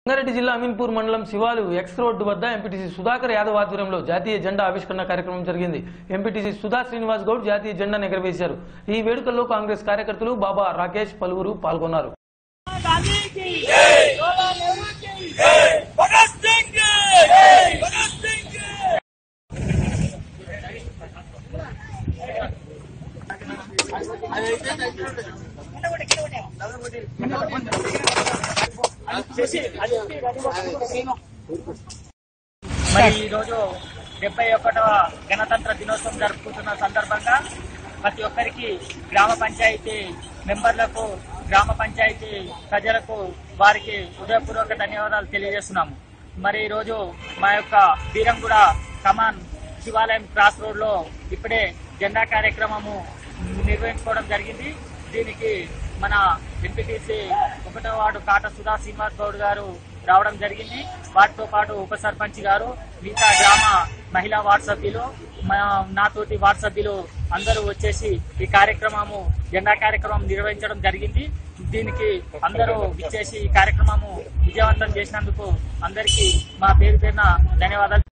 రంగారెడ్డి జిల్లా అమీన్పూర్ మండలం శివాలు ఎక్స్ రోడ్డు వద్ద ఎంపీటీసీ సుధాకర్ యాదవ్ ఆధ్వర్యంలో జాతీయ జెండా ఆవిష్కరణ కార్యక్రమం జరిగింది ఎంపీటీసీ సుధా శ్రీనివాస్ గౌడ్ జాతీయ జెండాను ఎగరవేశారు ఈ వేడుకల్లో కాంగ్రెస్ కార్యకర్తలు బాబా రాకేష్ పలువురు పాల్గొన్నారు गांधी की जवाहरलाल नेहरू की भगत सिंह की भगत सिंह की మరి ఈరోజు డెబ్బై ఒకటవ గణతంత్ర దినోత్సవం జరుపుకుంటున్న సందర్భంగా ప్రతి ఒక్కరికి గ్రామ పంచాయతీ మెంబర్లకు గ్రామ పంచాయతీ ప్రజలకు వారికి హృదయపూర్వక ధన్యవాదాలు తెలియజేస్తున్నాము మరి ఈరోజు మా యొక్క బీరంగూడ కమాన్ శివాలయం క్రాస్ రోడ్ లో ఇప్పుడే జెండా కార్యక్రమము నిర్వహించుకోవడం జరిగింది దీనికి మన ఎంపీటీసీ ఒకటో వార్డు కాట సుధా శ్రీనివాస్ గౌడ్ గారు రావడం జరిగింది వాటితో పాటు ఉప సర్పంచ్ గారు మిగతా గ్రామ మహిళా వార్డు సభ్యులు మా నాతోటి వార్డు సభ్యులు అందరూ వచ్చేసి ఈ కార్యక్రమము జెండా కార్యక్రమం నిర్వహించడం జరిగింది దీనికి అందరూ ఇచ్చేసి ఈ కార్యక్రమము విజయవంతం చేసినందుకు అందరికీ మా పేరు పేరున ధన్యవాదాలు